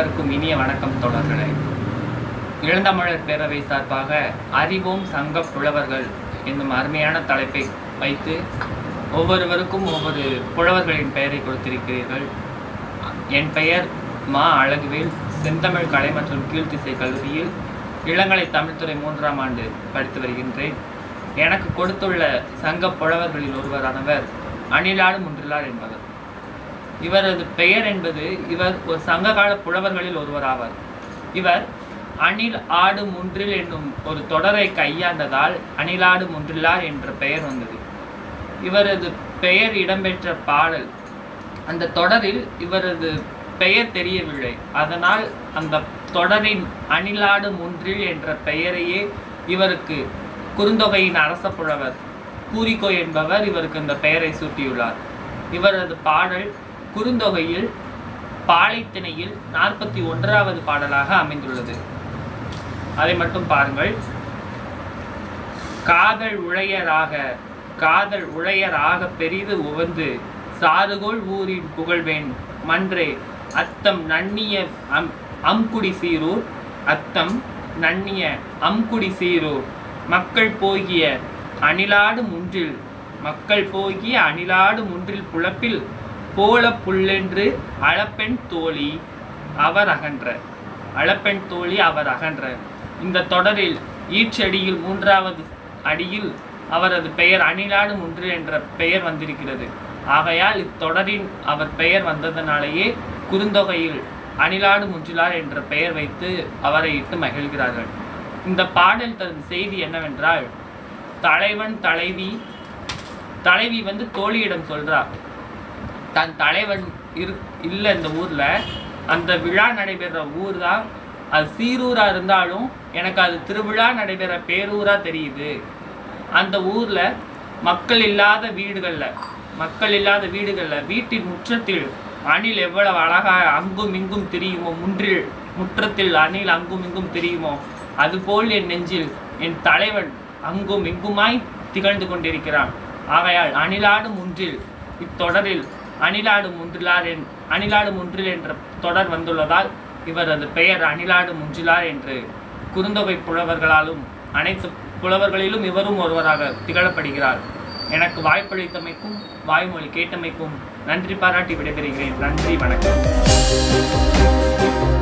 அனைவருக்கும் இனிய வணக்கம் தொடர்களே இளந்தமிழர் பேரவை சார்பாக அறிவோம் சங்க புலவர்கள் என்னும் அருமையான தலைப்பை வைத்து ஒவ்வொருவருக்கும் ஒவ்வொரு புலவர்களின் பெயரை கொடுத்திருக்கிறீர்கள் என் பெயர் மா அழகுவேல் செந்தமிழ் கலை மற்றும் கீழ்த்திசை கல்லூரியில் இளங்கலை தமிழ்துறை மூன்றாம் ஆண்டு படித்து வருகின்றேன் எனக்கு கொடுத்துள்ள சங்க புலவர்களில் ஒருவரானவர் அணிலாடு முன்றிலார் என்பவர் இவரது பெயர் என்பது இவர் ஒரு சங்ககால புலவர்களில் ஒருவர் ஆவார் இவர் அணில் ஆடு முன்றில் என்னும் ஒரு தொடரை கையாண்டதால் அணிலாடு முன்றிலார் என்ற பெயர் வந்தது இவரது பெயர் இடம்பெற்ற பாடல் அந்த தொடரில் இவரது பெயர் தெரியவில்லை அதனால் அந்த தொடரின் அணிலாடு முன்றில் என்ற பெயரையே இவருக்கு குறுந்தொகையின் அரச புலவர் பூரிக்கோ என்பவர் இவருக்கு இந்த பெயரை சூட்டியுள்ளார் இவரது பாடல் குறுந்தொகையில் பாலைத்திணையில் நாற்பத்தி ஒன்றாவது பாடலாக அமைந்துள்ளது அதை மட்டும் பாருங்கள் காதல் உழையராக காதல் உழையராக பெரிது உவந்து சாறுகோள் ஊரின் புகழ்வேன் மன்றே அத்தம் நன்னிய அம் அம்குடி சீரூர் அத்தம் நன்னிய அம்குடி சீரூர் மக்கள் போகிய அணிலாடு முன்றில் மக்கள் போகிய அணிலாடு முன்றில் புலப்பில் போல புல்லென்று அளப்பெண் தோழி அவர் அகன்ற அளப்பெண் தோழி அவர் அகன்ற இந்த தொடரில் ஈற்றடியில் மூன்றாவது அடியில் அவரது பெயர் அணிலாடு முன்று என்ற பெயர் வந்திருக்கிறது ஆகையால் இத்தொடரின் அவர் பெயர் வந்ததனாலேயே குறுந்தொகையில் அணிலாடு முன்றிலார் என்ற பெயர் வைத்து அவரை இட்டு மகிழ்கிறார்கள் இந்த பாடல் தரும் செய்தி என்னவென்றால் தலைவன் தலைவி தலைவி வந்து தோழியிடம் சொல்றா தன் தலைவன் இரு இல்லை இந்த ஊர்ல அந்த விழா நடைபெற ஊர் தான் அது சீரூரா இருந்தாலும் எனக்கு அது திருவிழா நடைபெற பேரூரா தெரியுது அந்த ஊர்ல மக்கள் இல்லாத வீடுகள்ல மக்கள் இல்லாத வீடுகள்ல வீட்டின் முற்றத்தில் அணில் எவ்வளவு அழகா அங்கும் இங்கும் திரியுமோ முன்றில் முற்றத்தில் அணில் அங்கும் இங்கும் திரியுமோ அதுபோல் என் நெஞ்சில் என் தலைவன் அங்கும் இங்குமாய் திகழ்ந்து கொண்டிருக்கிறான் ஆகையால் அணிலாடு முன்றில் இத்தொடரில் அணிலாடு முன்றிலார் என் அணிலாடு முன்றில் என்ற தொடர் வந்துள்ளதால் இவரது பெயர் அணிலாடு முன்றிலார் என்று குறுந்தொகை புலவர்களாலும் அனைத்து புலவர்களிலும் இவரும் ஒருவராக திகழப்படுகிறார் எனக்கு வாய்ப்பளித்தமைக்கும் வாய்மொழி கேட்டமைக்கும் நன்றி பாராட்டி விடைபெறுகிறேன் நன்றி வணக்கம்